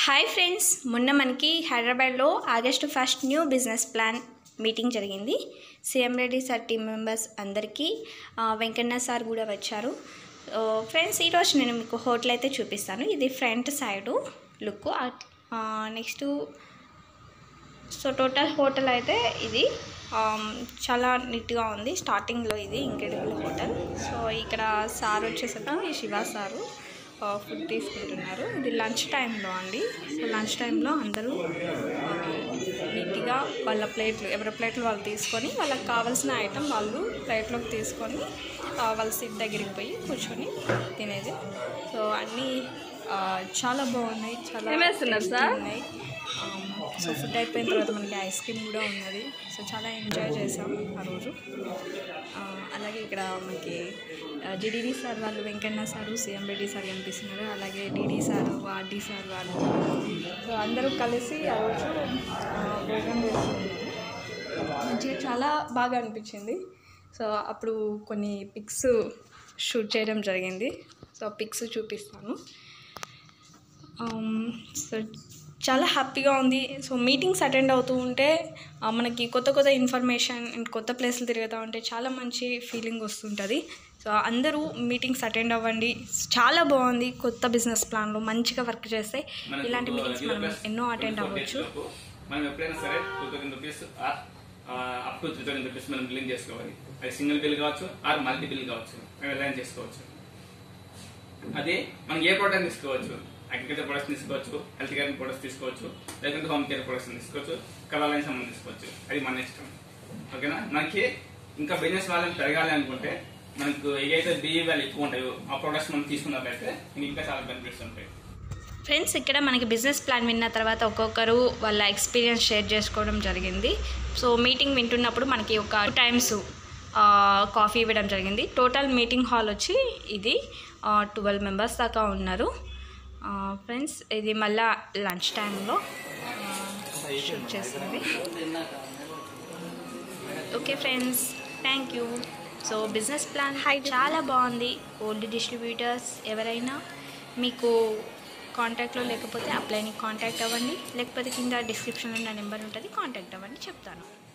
Hi friends మొన్న మనకి హైదరాబాద్లో August first new business plan meeting జరిగింది CM Reddy sir team members అందరికీ ఆ, వెంకన్న సార్ కూడా వచ్చారు సో, ఫ్రెండ్స్ ఈరోజు నేను మీకు హోటల్ అయితే చూపిస్తాను ఇది front side look next so total hotel అయితే ఇది ఆమ్, చాలా నీట్గా ఉంది స్టార్టింగ్లో ఇది ఇంక్రెడిబుల్ హోటల్ సో ఇక్కడ సార్ వచ్చేసరికి శివ సారు ఆ, ఫుడ్ తీసుకుంటున్నారు ఇది లంచ్ టైంలో అండి సో లంచ్ టైంలో అందరూ ఆ, నీట్గా వాళ్ళ ప్లేట్లు ఎవరి ప్లేట్లు వాళ్ళు తీసుకొని వాళ్ళకి కావాల్సిన ఐటెం వాళ్ళు ప్లేట్లోకి తీసుకొని ఆ, వాళ్ళ సీట్ దగ్గరికి పోయి కూర్చొని తినేది సో అన్నీ ఆ, చాలా బాగున్నాయి చాలా ఏమేస్తున్నారు సార్? ఉన్నాయి ఆమ్, సో ఫుడ్ అయిపోయిన తర్వాత మనకి ఐస్ క్రీమ్ కూడా ఉన్నది సో చాలా ఎంజాయ్ చేసాం ఆ రోజు ఆ, అలాగే ఇక్కడ మనకి జిడిడి సార్ వాళ్ళు Venkanna sir CM Reddy sir కనిపిస్తున్నారు అలాగే డిడి సార్ ఆర్డి సార్ వాళ్ళు సో అందరూ కలిసి ఆ రోజు ఆ, భోజనం చేస్తున్నాము మంచిగా చాలా బాగా అనిపించింది సో అప్పుడు కొన్ని పిక్స్ షూట్ చేయడం జరిగింది సో పిక్స్ చూపిస్తాను ఆమ్, సో చాలా హ్యాపీగా ఉంది సో మీటింగ్స్ అటెండ్ అవుతూ ఉంటే ఆ, మనకి కొత్త కొత్త ఇన్ఫర్మేషన్ అండ్ కొత్త ప్లేస్లు తిరుగుతూ ఉంటే చాలా మంచి ఫీలింగ్ వస్తుంటుంది సో అందరూ మీటింగ్స్ అటెండ్ అవ్వండి చాలా బాగుంది కొత్త బిజినెస్ ప్లాన్లో మంచిగా వర్క్ చేస్తే ఇలాంటి మీటింగ్స్ మనం ఎన్నో అటెండ్ అవ్వచ్చు మనం ఎప్పుడైనా సరే two thousand rupees up to three thousand rupees మనం బిల్లింగ్ చేసుకోవాలి అది సింగిల్ బిల్ కావచ్చు ఆర్ మల్టీ బిల్ కావచ్చు మనం ఎలా చేసుకోవచ్చు అదే మనం ఏ ప్రోడక్ట్ తీసుకోవచ్చు అగ్రికల్చర్ ప్రొడక్ట్స్ తీసుకోవచ్చు హెల్త్ కేర్ ప్రొడక్ట్స్ తీసుకోవచ్చు లేకుంటే హోమ్ కేర్ ప్రొడక్ట్స్ తీసుకోవచ్చు కలర్ లైన్ సంబంధం తీసుకోవచ్చు అది మన ఇష్టం ఓకేనా మనకి ఇంకా బిజినెస్ వాళ్ళని పెరగాలి అనుకుంటే మనకు ఏదైతే బిఈ వాల్యూ ఎక్కువ ఉంటాయో ఆ ప్రొడక్ట్స్ మనం తీసుకున్నట్లయితే మనకి ఇంకా చాలా బెనిఫిట్స్ ఉంటాయి ఫ్రెండ్స్ ఇక్కడ మనకి బిజినెస్ ప్లాన్ విన్న తర్వాత ఒక్కొక్కరు వాళ్ళ ఎక్స్పీరియన్స్ షేర్ చేసుకోవడం జరిగింది సో మీటింగ్ వింటున్నప్పుడు మనకి ఒక టూ టైమ్స్ కాఫీ ఇవ్వడం జరిగింది టోటల్ మీటింగ్ హాల్ వచ్చి ఇది ట్వెల్వ్ మెంబర్స్ దాకా ఉన్నారు ఫ్రెండ్స్ ఇది మళ్ళా లంచ్ టైంలో షూట్ చేస్తుంది okay friends thank you so business plan చాలా బాగుంది ఓల్డ్ డిస్ట్రిబ్యూటర్స్ ఎవరైనా మీకు కాంటాక్ట్లో లేకపోతే అప్లైని కాంటాక్ట్ అవ్వండి లేకపోతే కింద డిస్క్రిప్షన్లో నా నెంబర్ ఉంటుంది కాంటాక్ట్ అవ్వండి చెప్తాను